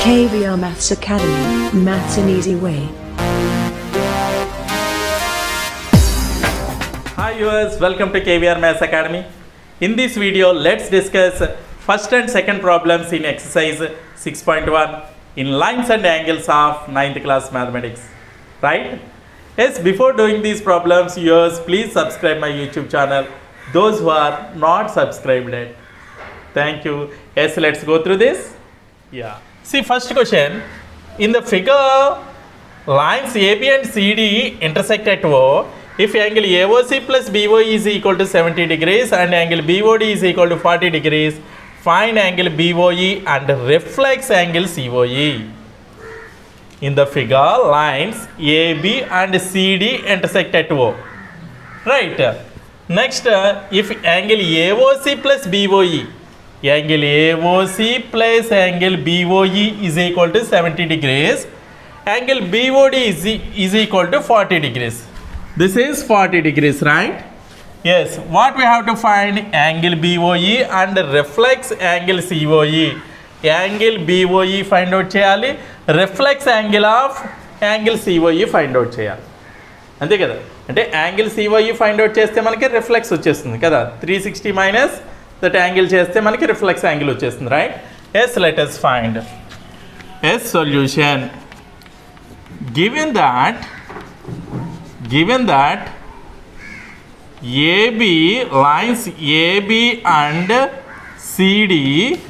KVR Maths Academy, Maths an Easy Way. Hi viewers, welcome to KVR Maths Academy. In this video, let's discuss first and second problems in exercise 6.1 in lines and angles of 9th class mathematics. Right? Yes, before doing these problems, viewers, please subscribe my YouTube channel. Those who are not subscribed yet. Thank you. Yes, let's go through this. Yeah. See, first question. In the figure, lines AB and CD intersect at O. If angle AOC plus BOE is equal to 70 degrees and angle BOD is equal to 40 degrees, find angle BOE and reflex angle COE. In the figure, lines AB and CD intersect at O. Right. Next, uh, if angle AOC plus BOE, angle AOC plus angle BOE is equal to 70 degrees, angle BOD is, e- is equal to 40 degrees. This is 40 degrees, right? Yes. What we have to find angle BOE and reflex angle COE. Angle BOE find out చేయాలి reflex angle of angle COE find out చేయాలి అంతే కదా అంటే angle COE find out చేస్తే మనకి reflex వచ్చేస్తుంది కదా three sixty minus that angle చేస్తే మనకి రిఫ్లెక్స్ యాంగిల్ వచ్చేస్తుంది right yes let's find its solution given that given that AB lines AB and CD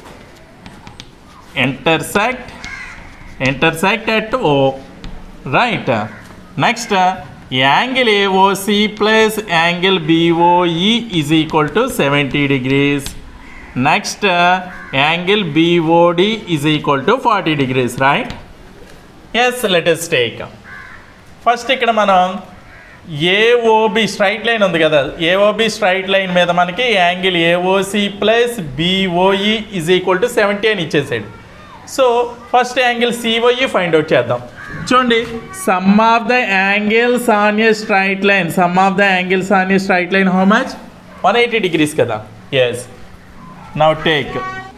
intersect intersect at O right next uh, angle AOC plus angle BOE is equal to 70 degrees next uh, angle BOD is equal to 40 degrees right yes let us take first ఇక్కడ మనం AOB straight line ఉంది కదా AOB straight line మీద మనకి angle AOC plus BOE is equal to seventy అని ఇచ్చేసాడు so first angle COE find out చేద్దాం చూడండి sum of the angles on a straight line sum of the angles on a straight line how much one eighty degrees కదా yes now take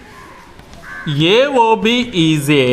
AOB is a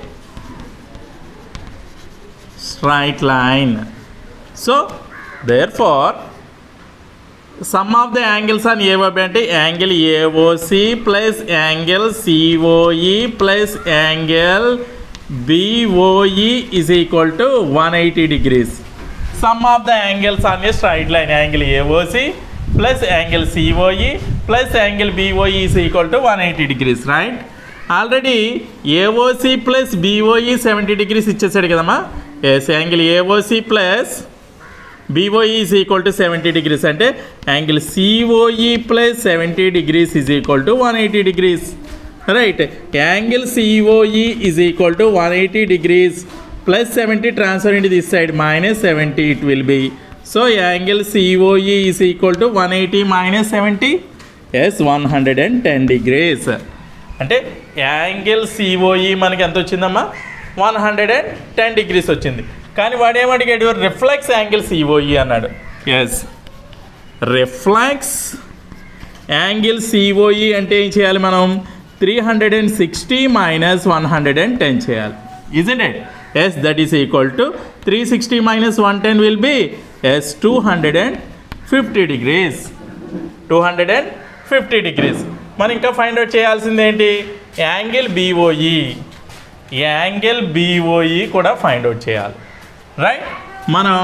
straight line. So, therefore, sum of the angles on AOB అంటే angle AOC plus angle COE plus angle BOE is equal to 180 degrees. Sum of the angles on a straight line angle AOC plus angle COE plus angle BOE is equal to 180 degrees, right? Already AOC plus BOE seventy degrees ఇచ్చేసాడు కదమ్మా yes angle AOC plus BOE is equal to seventy degrees అంటే angle COE plus seventy degrees is equal to one eighty degrees right angle COE is equal to one eighty degrees plus seventy transfer into this side minus seventy it will be so angle COE is equal to one eighty minus seventy yes one hundred and ten degrees అంటే angle COE మనకి ఎంత వచ్చిందమ్మా one hundred and ten degrees వచ్చింది కానీ వాడు ఏమడిగాడు reflex angle COE అన్నాడు yes reflex angle COE అంటే ఏం చేయాలి మనం three hundred and sixty minus one hundred and ten చేయాలి isn't it yes that is equal to three sixty minus one ten will be yes two hundred and fifty degrees two hundred and fifty degrees మనం ఇంకా find out చేయాల్సింది ఏంటి angle BOE angle BOE కూడా find out చేయాలి right మనం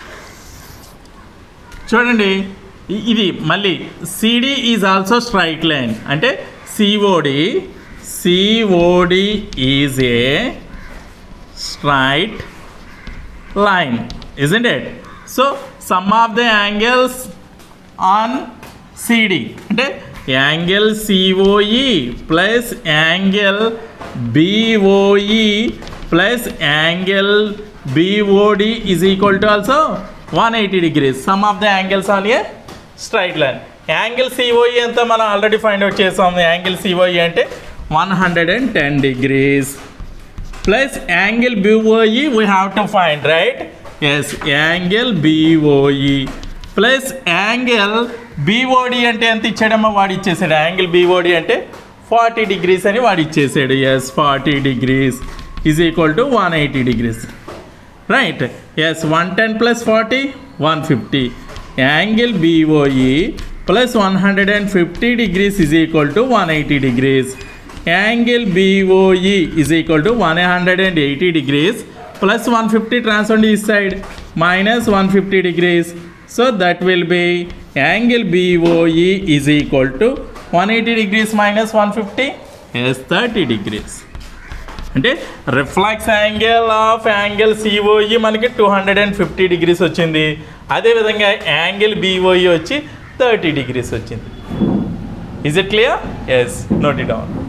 చూడండి ఇ- ఇది మళ్ళీ CD is also straight line అంటే COD COD is a straight line isn't it so sum of the angles on cd అంటే angle COE plus angle BOE plus angle BOD is equal to also one eighty degrees sum of the angles on a straight line angle COE ఎంత మనం already find out చేసాం angle COE అంటే one hundred and ten degrees plus angle BOE we have to find right yes angle BOE plus angle BOD అంటే ఎంత ఇచ్చాడమ్మా వాడు ఇచ్చేసాడు angle BOD అంటే ఫార్టీ డిగ్రీస్ అని వాడు ఇచ్చేసాడు yes forty degrees is equal to one eighty degrees right yes one ten plus forty one fifty angle BOE plus one hundred and fifty degrees is equal to one eighty degrees angle BOE is equal to one hundred and eighty degrees plus one fifty transfer ఈ side minus one fifty degrees so that will be angle BOE is equal to one eighty degrees minus one fifty yes thirty degrees అంటే reflex angle of angle COE మనకి two hundred and fifty degrees వచ్చింది అదేవిధంగా angle BOE వచ్చి thirty degrees వచ్చింది is it clear yes note it down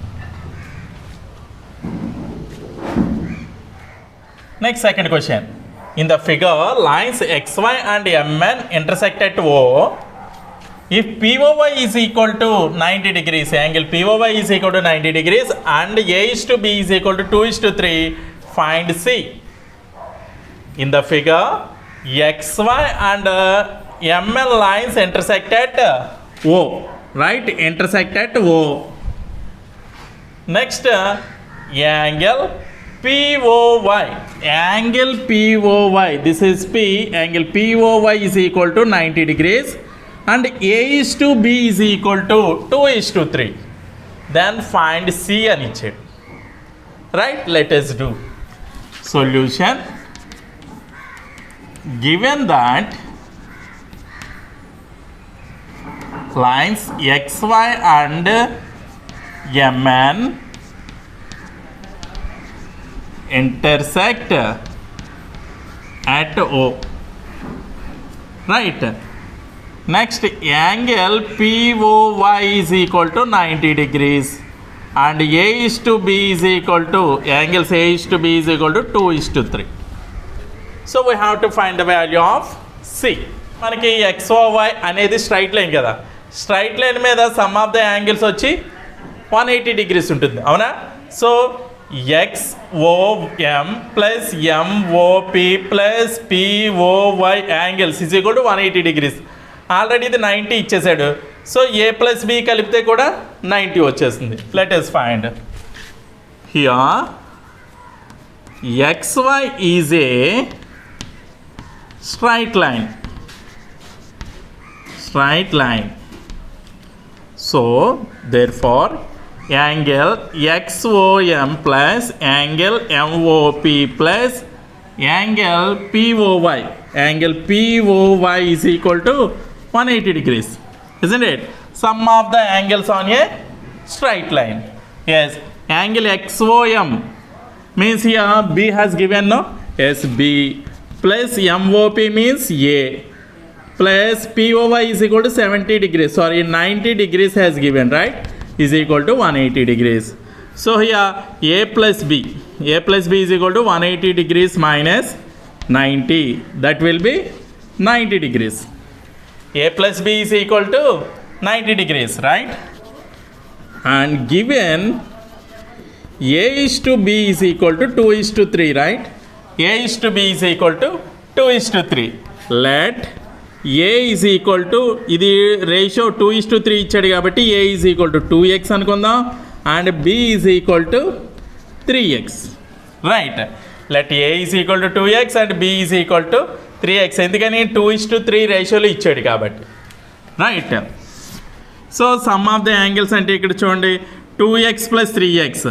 next second question in the figure lines xy and mn intersect at O if POY is equal to 90 degrees angle POY is equal to 90 degrees and A is to B is equal to 2 is to 3 find C in the figure XY and uh, MN lines intersect at uh, O right intersect at O next uh, angle POY angle POY this is P angle POY is equal to 90 degrees and A is to B is equal to 2 is to 3 then find C అని ఇచ్చాడు right let us do solution given that lines xy and mn intersect at O. Right. Next, angle POY is equal to 90 degrees and A is to B is equal to angles A is to B is equal to 2 is to 3. So we have to find the value of c మనకి XOY అనేది straight line కదా straight line మీద sum of the angles వచ్చి one eighty degrees ఉంటుంది అవునా so XOM plus MOP plus POY angles is equal to one eighty degrees already ఇది ninety ఇచ్చేసాడు so a plus b కలిపితే కూడా నైంటీ వచ్చేస్తుంది let us find here xy is a straight line straight line so therefore angle xom plus angle mop plus angle poi angle poi is equal to 180 degrees isn't it sum of the angles on a straight line yes angle xom means here B has given no yes B plus MOP means A plus POY is equal to 70 degrees sorry 90 degrees has given right is equal to 180 degrees so here A plus B A plus B is equal to 180 degrees minus 90 that will be 90 degrees A plus B is equal to 90 degrees right and given a is to b is equal to 2 is to 3 right a is to b is equal to 2 is to 3 let a is equal to ఇది ratio two is to three ఇచ్చాడు కాబట్టి A is equal to two X అనుకుందాం and B is equal to three X right let A is equal to two X and B is equal to three X ఎందుకని two is to three రేషియోలో ఇచ్చాడు కాబట్టి right so sum of the angles అంటే ఇక్కడ చూడండి two X plus three X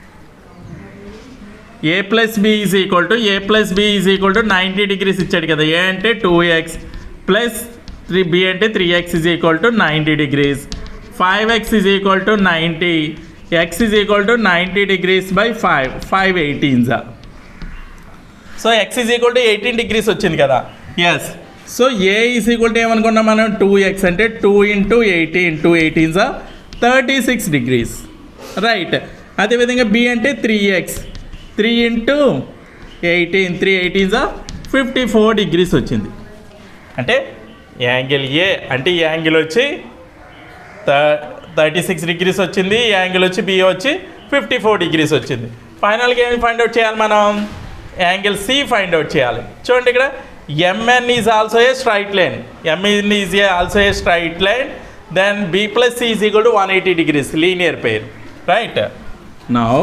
A plus B is equal to A plus B is equal to ninety degrees ఇచ్చాడు కదా A అంటే two X plus three B అంటే three X is equal to ninety degrees five X is equal to ninety X is equal to ninety degrees by five five ఎయిటీన్సా so X is equal to eighteen degrees వచ్చింది కదా yes so A is equal to ఏమనుకున్నాం మనం two X అంటే two into eighty into ఎయిటీన్సా thirty six degrees right అదేవిధంగా B అంటే three X three into eighteen three ఎయిటీన్సా ఫిఫ్టీ ఫోర్ డిగ్రీస్ వచ్చింది అంటే యాంగిల్ ఏ అంటే ఈ యాంగిల్ వచ్చి థర్టీ సిక్స్ డిగ్రీస్ వచ్చింది ఈ యాంగిల్ వచ్చి బి వచ్చి ఫిఫ్టీ ఫోర్ డిగ్రీస్ వచ్చింది ఫైనల్గా ఏమి ఫైండ్ అవుట్ చేయాలి మనం యాంగిల్ సి ఫైండ్ అవుట్ చేయాలి చూడండి ఇక్కడ MN is also a straight line MN is a also a straight line then b plus c is equal to 180 degrees linear pair right now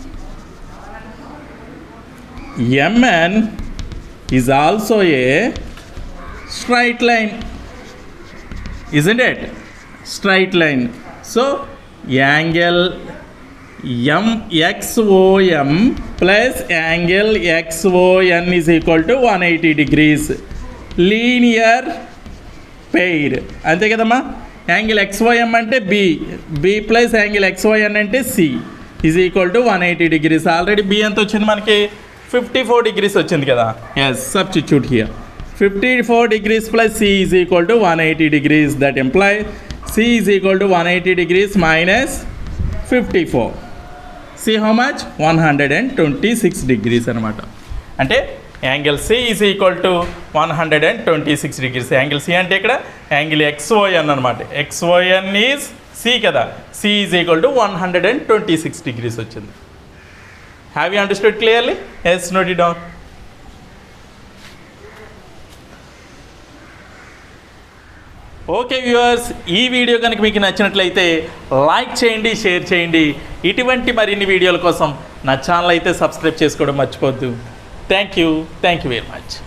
mn is also a straight line isn't it straight line so angle MXOM plus angle XON is equal to 180 degrees linear pair అంతే కదమ్మా angle XYM అంటే B B plus angle XYN అంటే C is equal to one eighty degrees already B ఎంత వచ్చింది మనకి fifty four degrees వచ్చింది కదా yes substitute here fifty four degrees plus C is equal to one eighty degrees that employ C is equal to one eighty degrees minus fifty four C how much one hundred and twenty six degrees అనమాట అంటే angle C is equal to one hundred and twenty six degrees angle C అంటే ఇక్కడ angle XON అనమాట XON is C కదా C is equal to one hundred and twenty six degrees వచ్చింది have you understood clearly yes note it down okay viewers ఈ video కనుక మీకు నచ్చినట్లయితే like చేయండి షేర్ చేయండి ఇటువంటి మరిన్ని వీడియోల కోసం నా ఛానల్ అయితే సబ్స్క్రైబ్ చేసుకోవడం మర్చిపోద్దు thank you thank you very much